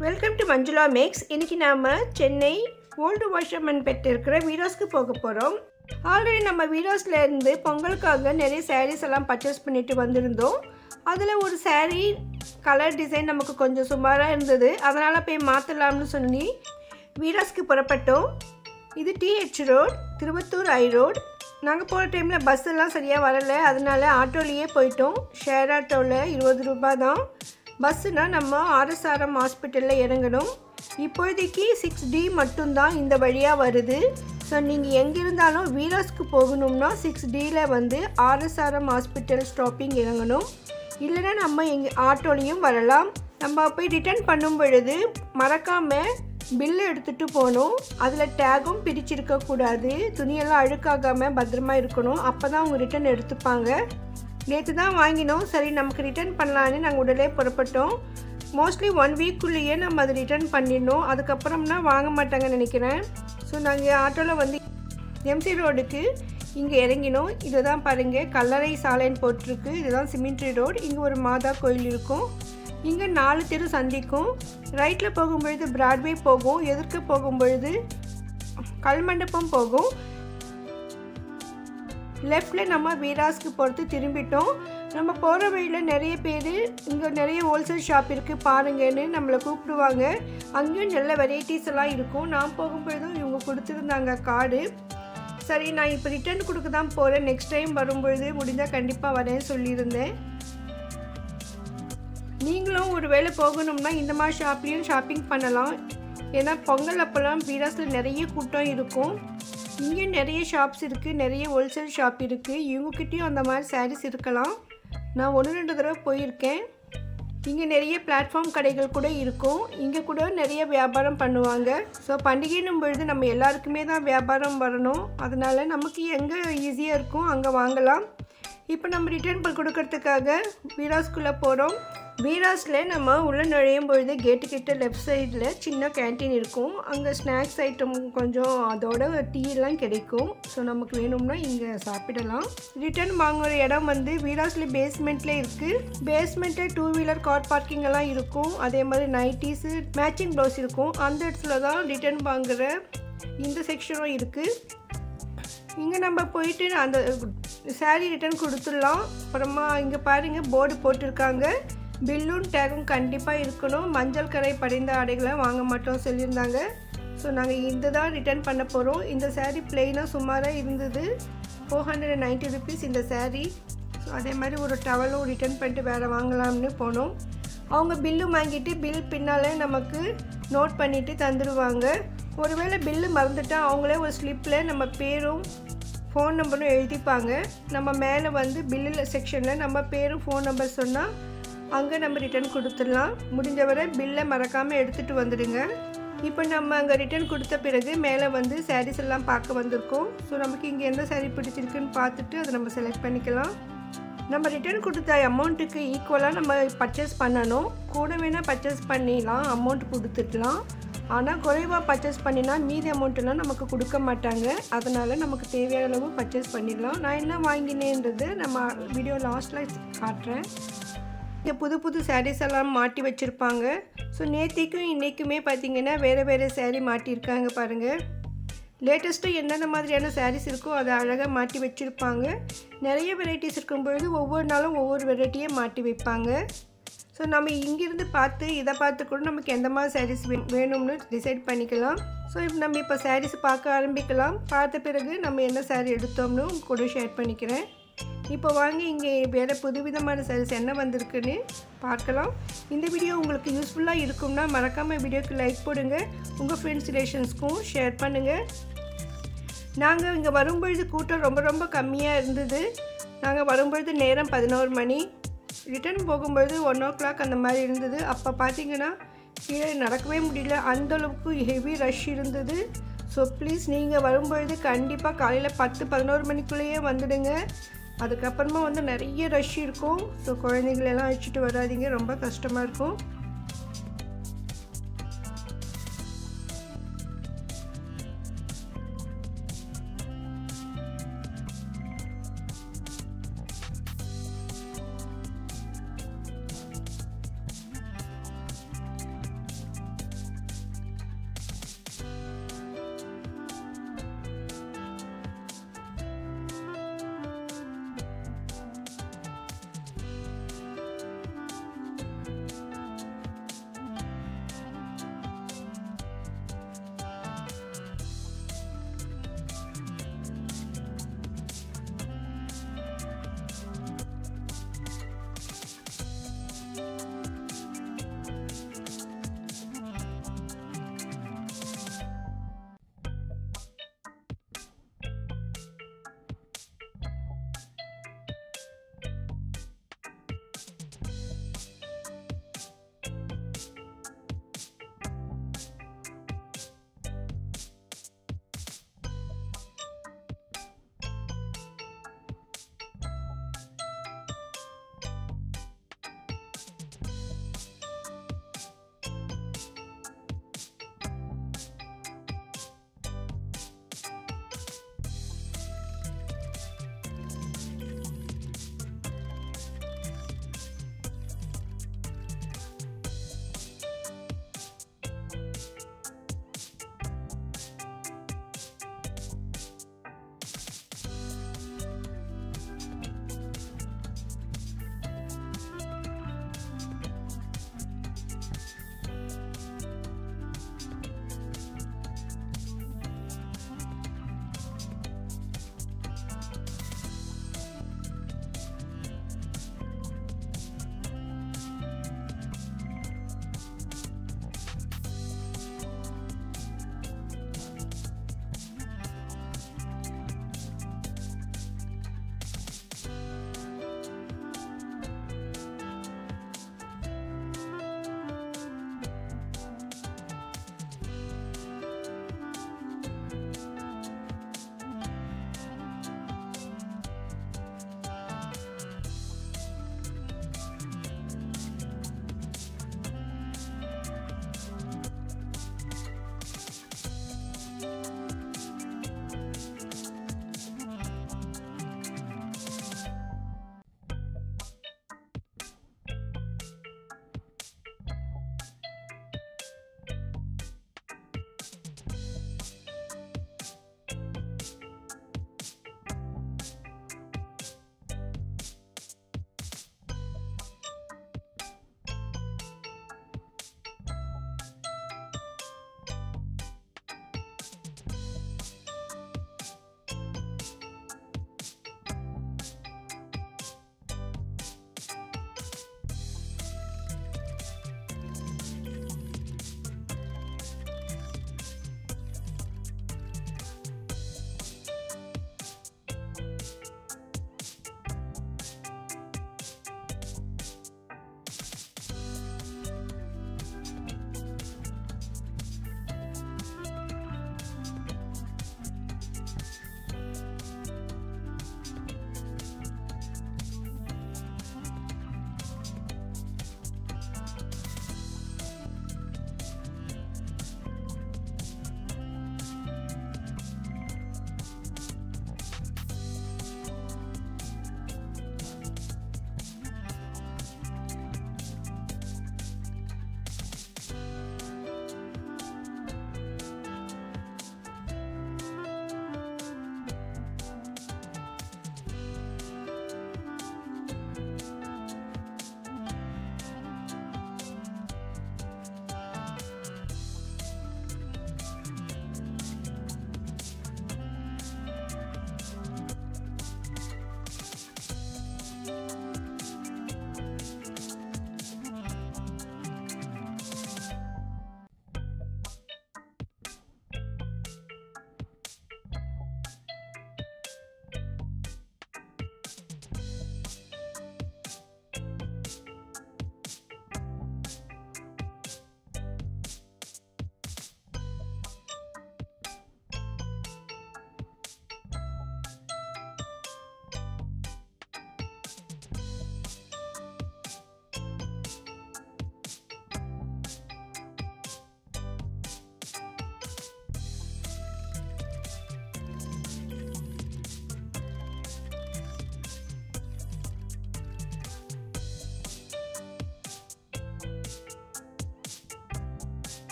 welcome to Manjula maths இன்றைக்கி நாம் Chennai old washerman bed இருக்கிற வீராஸ்க்கு போக போகிறோம் ஆல்ரெடி நம்ம வீராஸ்லேருந்து பொங்கலுக்காக நிறைய சாரீஸ் எல்லாம் பர்ச்சேஸ் பண்ணிட்டு வந்திருந்தோம் அதில் ஒரு saree கலர் டிசைன் நமக்கு கொஞ்சம் சுமாராக இருந்தது அதனால் போய் மாற்றலாம்னு சொல்லி வீராஸ்க்கு புறப்பட்டோம் இது டிஹெச் ரோட் திருவத்தூர் ஐ ரோட் நாங்கள் போகிற டைமில் பஸ் எல்லாம் சரியாக வரலை அதனால ஆட்டோலேயே போயிட்டோம் ஷேர் ஆட்டோவில் இருபது ரூபாய் தான் பஸ்ஸுனா நம்ம ஆர்எஸ்ஆர்எம் ஹாஸ்பிட்டலில் இறங்கணும் இப்போதைக்கு சிக்ஸ் டி மட்டும்தான் இந்த வழியாக வருது ஸோ நீங்கள் எங்கே இருந்தாலும் வீராஸ்க்கு போகணும்னா சிக்ஸ் டியில் வந்து ஆர்எஸ்ஆர்எம் ஹாஸ்பிட்டல் ஸ்டாப்பிங் இறங்கணும் இல்லைன்னா நம்ம எங்கே ஆட்டோலையும் வரலாம் நம்ம போய் ரிட்டர்ன் பண்ணும் பொழுது மறக்காமல் பில்லு எடுத்துகிட்டு போகணும் அதில் டேகும் பிரிச்சிருக்க கூடாது துணியெல்லாம் அழுக்காகாமல் பத்திரமா இருக்கணும் அப்போ தான் அவங்க ரிட்டர்ன் எடுத்துப்பாங்க நேற்று தான் வாங்கினோம் சரி நமக்கு ரிட்டர்ன் பண்ணலான்னு நாங்கள் உடனே புறப்பட்டோம் மோஸ்ட்லி ஒன் வீக்குள்ளேயே நம்ம அதை ரிட்டர்ன் பண்ணிடணும் அதுக்கப்புறம்னா வாங்க மாட்டாங்கன்னு நினைக்கிறேன் ஸோ நாங்கள் ஆட்டோவில் வந்து எம்சி ரோடுக்கு இங்கே இறங்கினோம் இதுதான் பாருங்கள் கல்லறை சாலைன்னு போட்டிருக்கு இதுதான் சிமெண்ட்ரி ரோடு இங்கே ஒரு மாதா கோயில் இருக்கும் இங்கே நாலு தெரு சந்திக்கும் ரைட்டில் போகும்பொழுது பிராட்வே போகும் எதிர்க்க போகும்பொழுது கல்மண்டபம் போகும் லெஃப்டில் நம்ம வீராஸ்க்கு போகிறது திரும்பிட்டோம் நம்ம போகிற வழியில் நிறைய பேர் இங்கே நிறைய ஹோல்சேல் ஷாப் இருக்குது பாருங்கன்னு நம்மளை கூப்பிடுவாங்க அங்கேயும் நல்ல வெரைட்டிஸ் எல்லாம் இருக்கும் நான் போகும்பொழுதும் இவங்க கொடுத்துருந்தாங்க கார்டு சரி நான் இப்போ ரிட்டர்ன் கொடுக்க தான் போகிறேன் நெக்ஸ்ட் டைம் வரும்பொழுது முடிஞ்சால் கண்டிப்பாக வரேன்னு சொல்லியிருந்தேன் நீங்களும் ஒரு வேளை போகணும்னா இந்த மாதிரி ஷாப்லேயும் ஷாப்பிங் பண்ணலாம் ஏன்னா பொங்கல் அப்போல்லாம் வீராஸில் நிறைய கூட்டம் இருக்கும் இங்கேயும் நிறைய ஷாப்ஸ் இருக்குது நிறைய ஹோல்சேல் ஷாப் இருக்குது இவங்கக்கிட்டேயும் அந்த மாதிரி சாரீஸ் இருக்கலாம் நான் ஒன்று ரெண்டு தடவை போயிருக்கேன் இங்கே நிறைய பிளாட்ஃபார்ம் கடைகள் கூட இருக்கும் இங்கே கூட நிறைய வியாபாரம் பண்ணுவாங்க ஸோ பண்டிகைன்னும் பொழுது நம்ம எல்லாருக்குமே தான் வியாபாரம் வரணும் அதனால் நமக்கு எங்கே ஈஸியாக இருக்கும் அங்கே வாங்கலாம் இப்போ நம்ம ரிட்டர்ன் பண்ணி கொடுக்கறதுக்காக வீராஸ்குள்ளே போகிறோம் வீராஸில் நம்ம உள்ளே நுழையும் பொழுது கேட்டு கிட்ட லெஃப்ட் சைடில் சின்ன கேன்டீன் இருக்கும் அங்கே ஸ்நாக்ஸ் ஐட்டம் கொஞ்சம் அதோட டீ எல்லாம் கிடைக்கும் ஸோ நமக்கு வேணும்னா இங்கே சாப்பிடலாம் ரிட்டர்ன் வாங்குற இடம் வந்து வீராஸில் பேஸ்மெண்ட்டில் இருக்குது பேஸ்மெண்ட்டில் டூ வீலர் கார் பார்க்கிங் எல்லாம் இருக்கும் அதே மாதிரி நைட்டிஸு மேட்சிங் ப்ளவுஸ் இருக்கும் அந்த இடத்துல தான் ரிட்டர்ன் வாங்குற இந்த செக்ஷனும் இருக்குது இங்கே நம்ம போயிட்டு அந்த சாரீ ரிட்டர்ன் கொடுத்துடலாம் அப்புறமா இங்கே பாருங்கள் போர்டு போட்டிருக்காங்க பில்லும் டேகும் கண்டிப்பாக இருக்கணும் மஞ்சள் கரை படிந்த ஆடைகளை வாங்க மாட்டோம் சொல்லியிருந்தாங்க ஸோ நாங்கள் இந்த தான் ரிட்டர்ன் பண்ண போகிறோம் இந்த சாரீ பிளெயினாக சுமாராக இருந்தது four hundred and ninety rupees இந்த சாரீ ஸோ அதே மாதிரி ஒரு டவலும் ரிட்டர்ன் பண்ணிட்டு வேறு வாங்கலாம்னு போனோம் அவங்க பில்லு வாங்கிட்டு பில் பின்னால் நமக்கு நோட் பண்ணிவிட்டு தந்துடுவாங்க ஒருவேளை பில்லு மறந்துட்டா அவங்களே ஒரு ஸ்லிப்பில் நம்ம பேரும் ஃபோன் நம்பரும் எழுதிப்பாங்க நம்ம மேலே வந்து பில்லு செக்ஷனில் நம்ம பேரும் ஃபோன் நம்பர் சொன்னால் அங்கே நம்ம ரிட்டர்ன் கொடுத்துடலாம் முடிஞ்ச வரை பில்லை மறக்காமல் எடுத்துகிட்டு வந்துடுங்க இப்போ நம்ம அங்கே ரிட்டர்ன் கொடுத்த பிறகு மேலே வந்து சாரீஸ் எல்லாம் பார்க்க வந்திருக்கோம் ஸோ நமக்கு இங்கே எந்த சாரீ பிடிச்சிருக்குன்னு பார்த்துட்டு அதை நம்ம செலக்ட் பண்ணிக்கலாம் நம்ம ரிட்டர்ன் கொடுத்த அமௌண்ட்டுக்கு ஈக்குவலாக நம்ம பர்ச்சேஸ் பண்ணணும் கூட வேணால் பர்ச்சேஸ் பண்ணிடலாம் அமௌண்ட் கொடுத்துடலாம் ஆனால் குறைவாக பர்ச்சேஸ் பண்ணினா மீதி அமௌண்ட்டெல்லாம் நமக்கு கொடுக்க மாட்டாங்க அதனால் நமக்கு தேவையான அளவு பர்ச்சேஸ் பண்ணிடலாம் நான் என்ன வாங்கினேன்றது நம்ம வீடியோ லாஸ்ட்டில் காட்டுறேன் இங்கே புது புது சாரீஸ் எல்லாம் மாட்டி வச்சுருப்பாங்க ஸோ நேற்றுக்கும் இன்றைக்குமே பார்த்திங்கன்னா வேறு வேறு சாரீ மாட்டியிருக்காங்க பாருங்கள் லேட்டஸ்ட்டாக என்னென்ன மாதிரியான சாரீஸ் இருக்கோ அதை அழகாக மாட்டி வச்சுருப்பாங்க நிறைய வெரைட்டிஸ் இருக்கும்பொழுது ஒவ்வொரு நாளும் ஒவ்வொரு வெரைட்டியை மாட்டி வைப்பாங்க ஸோ நம்ம இங்கேருந்து பார்த்து இதை பார்த்து கூட நமக்கு எந்த மாதிரி சாரீஸ் வே வேணும்னு டிசைட் பண்ணிக்கலாம் ஸோ இப்போ நம்ம இப்போ சாரீஸ் பார்க்க ஆரம்பிக்கலாம் பார்த்த பிறகு நம்ம என்ன சாரீ எடுத்தோம்னு உங்க கூட ஷேர் பண்ணிக்கிறேன் இப்போ வாங்கி இங்கே வேறு புதுவிதமான சாரீஸ் என்ன வந்திருக்குன்னு பார்க்கலாம் இந்த வீடியோ உங்களுக்கு யூஸ்ஃபுல்லாக இருக்கும்னா மறக்காமல் வீடியோக்கு லைக் போடுங்க உங்கள் ஃப்ரெண்ட்ஸ் ரிலேஷன்ஸ்க்கும் ஷேர் பண்ணுங்கள் நாங்கள் இங்கே வரும்பொழுது கூட்டம் ரொம்ப ரொம்ப கம்மியாக இருந்தது நாங்கள் வரும்பொழுது நேரம் பதினோரு மணி ரிட்டர்ன் போகும்பொழுது ஒன் ஓ கிளாக் அந்த மாதிரி இருந்தது அப்போ பார்த்தீங்கன்னா கீழே நடக்கவே முடியல அந்தளவுக்கு ஹெவி ரஷ் இருந்தது ஸோ ப்ளீஸ் நீங்கள் வரும்பொழுது கண்டிப்பாக காலையில் பத்து பதினோரு மணிக்குள்ளேயே வந்துடுங்க அதுக்கப்புறமா வந்து நிறைய ரஷ் இருக்கும் ஸோ குழந்தைங்களெல்லாம் அழைச்சிட்டு வராதிங்க ரொம்ப கஷ்டமாக இருக்கும்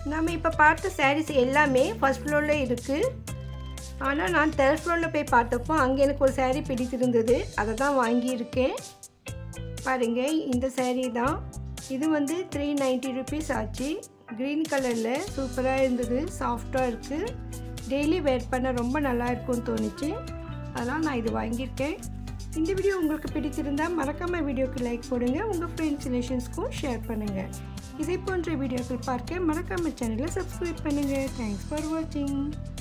நம்ம இப்போ பார்த்த சாரீஸ் எல்லாமே ஃபஸ்ட் ஃப்ளோரில் இருக்குது ஆனால் நான் தேர்ட் ஃப்ளோரில் போய் பார்த்தப்போ அங்கே எனக்கு ஒரு saree பிடித்திருந்தது அதை தான் வாங்கியிருக்கேன் பாருங்கள் இந்த saree தான் இது வந்து த்ரீ நைன்ட்டி ருபீஸ் ஆச்சு க்ரீன் கலரில் சூப்பராக இருந்தது சாஃப்டாக இருக்குது டெய்லி வேர் பண்ண ரொம்ப நல்லா இருக்கும்னு தோணுச்சு அதனால் நான் இது வாங்கியிருக்கேன் இந்த வீடியோ உங்களுக்கு பிடித்திருந்தால் மறக்காமல் வீடியோக்கு லைக் போடுங்க உங்கள் ஃப்ரெண்ட்ஸ் ரிலேஷன்ஸ்க்கும் ஷேர் பண்ணுங்கள் இதே போன்ற வீடியோக்கள் பார்க்க மறக்காமல் சேனலை சப்ஸ்கிரைப் பண்ணுங்கள் தேங்க்ஸ் ஃபார் வாட்சிங்